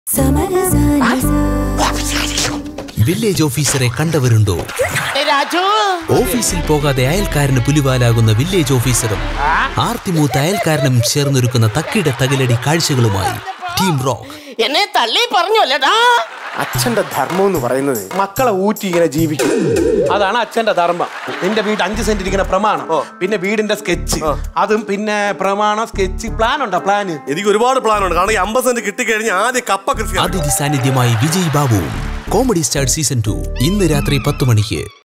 village ഓഫീസറെ കണ്ടവരുണ്ടോ രാജു ഓഫീസിൽ പോകാതെ അയൽക്കാരന് പുലിവാലാകുന്ന വില്ലേജ് ഓഫീസറും ആർത്തിമൂത്ത അയൽക്കാരനും ചേർന്നൊരുക്കുന്ന തക്കിട തകിലടി കാഴ്ചകളുമായി ടീം റോക്ക് എന്നെ തള്ളി പറഞ്ഞു അല്ലടാ അച്ഛന്റെ ധർമ്മം എന്ന് പറയുന്നത് മക്കളെ ഊറ്റി ഇങ്ങനെ ജീവിക്കും അതാണ് അച്ഛന്റെ ധർമ്മം നിന്റെ വീട് അഞ്ച് സെന്റ് ഇരിക്കുന്ന പ്രമാണം പിന്നെ വീടിന്റെ സ്കെച്ച് അതും പിന്നെ പ്രമാണം സ്കെച്ച് പ്ലാൻ ഉണ്ടോ പ്ലാന് എനിക്ക് ഒരുപാട് പ്ലാൻ ഉണ്ട് കാരണം ഈ അമ്പത് സെന്റ് കിട്ടിക്കഴിഞ്ഞാൽ ആദ്യം കപ്പ കൃഷി അതിഥി സാന്നിധ്യമായി വിജയ് ബാബുവും കോമഡി സ്റ്റാർ സീസൺ ടു ഇന്ന് രാത്രി പത്ത് മണിക്ക്